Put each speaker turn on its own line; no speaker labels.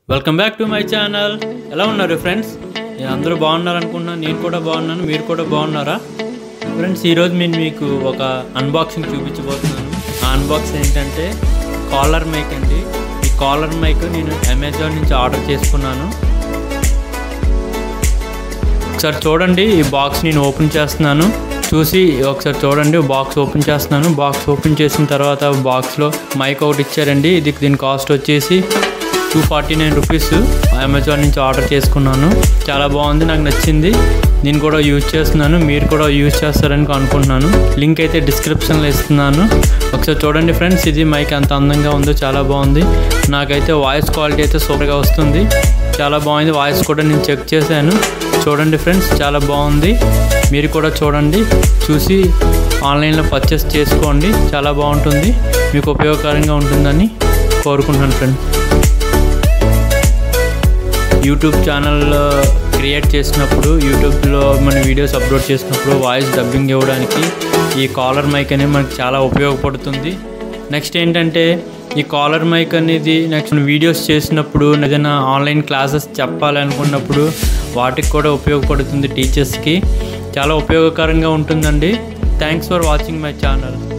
welcome back to my channel ఎలా ఉన్నారు friends నేను అందరూ బాగున్నారు అనుకుంటున్నాను నేను కూడా బాగున్నాను మీరు కూడా బాగున్నారా ఫ్రెండ్స్ ఈరోజు నేను మీకు ఒక అన్బాక్సింగ్ చూపించబోతున్నాను ఆ అన్బాక్స్ ఏంటంటే కాలర్ మైక్ అండి ఈ కాలర్ మైక్ నేను అమెజాన్ నుంచి ఆర్డర్ చేసుకున్నాను ఒకసారి చూడండి ఈ బాక్స్ నేను ఓపెన్ చేస్తున్నాను చూసి ఒకసారి చూడండి బాక్స్ ఓపెన్ చేస్తున్నాను బాక్స్ ఓపెన్ చేసిన తర్వాత బాక్స్లో మైక్ ఒకటి ఇచ్చారండి ఇది దీని కాస్ట్ వచ్చేసి two forty nine rupees Amazon నుంచి ఆర్డర్ చేసుకున్నాను చాలా బాగుంది నాకు నచ్చింది నేను కూడా యూజ్ చేస్తున్నాను మీరు కూడా యూజ్ చేస్తారని అనుకుంటున్నాను లింక్ అయితే డిస్క్రిప్షన్లో ఇస్తున్నాను ఒకసారి చూడండి ఫ్రెండ్స్ ఇది మైక్ ఎంత అందంగా ఉందో చాలా బాగుంది నాకైతే వాయిస్ క్వాలిటీ అయితే సూపర్గా వస్తుంది చాలా బాగుంది వాయిస్ కూడా నేను చెక్ చేశాను చూడండి ఫ్రెండ్స్ చాలా బాగుంది మీరు కూడా చూడండి చూసి ఆన్లైన్లో పర్చేస్ చేసుకోండి చాలా బాగుంటుంది మీకు ఉపయోగకరంగా ఉంటుందని కోరుకుంటున్నాను ఫ్రెండ్ యూట్యూబ్ ఛానల్ క్రియేట్ చేసినప్పుడు యూట్యూబ్లో మన వీడియోస్ అప్లోడ్ చేసినప్పుడు వాయిస్ డబ్బింగ్ ఇవ్వడానికి ఈ కాలర్ మైక్ అనేది మనకు చాలా ఉపయోగపడుతుంది నెక్స్ట్ ఏంటంటే ఈ కాలర్ మైక్ అనేది నెక్స్ట్ వీడియోస్ చేసినప్పుడు ఏదైనా ఆన్లైన్ క్లాసెస్ చెప్పాలనుకున్నప్పుడు వాటికి కూడా ఉపయోగపడుతుంది టీచర్స్కి చాలా ఉపయోగకరంగా ఉంటుందండి thanks for watching my channel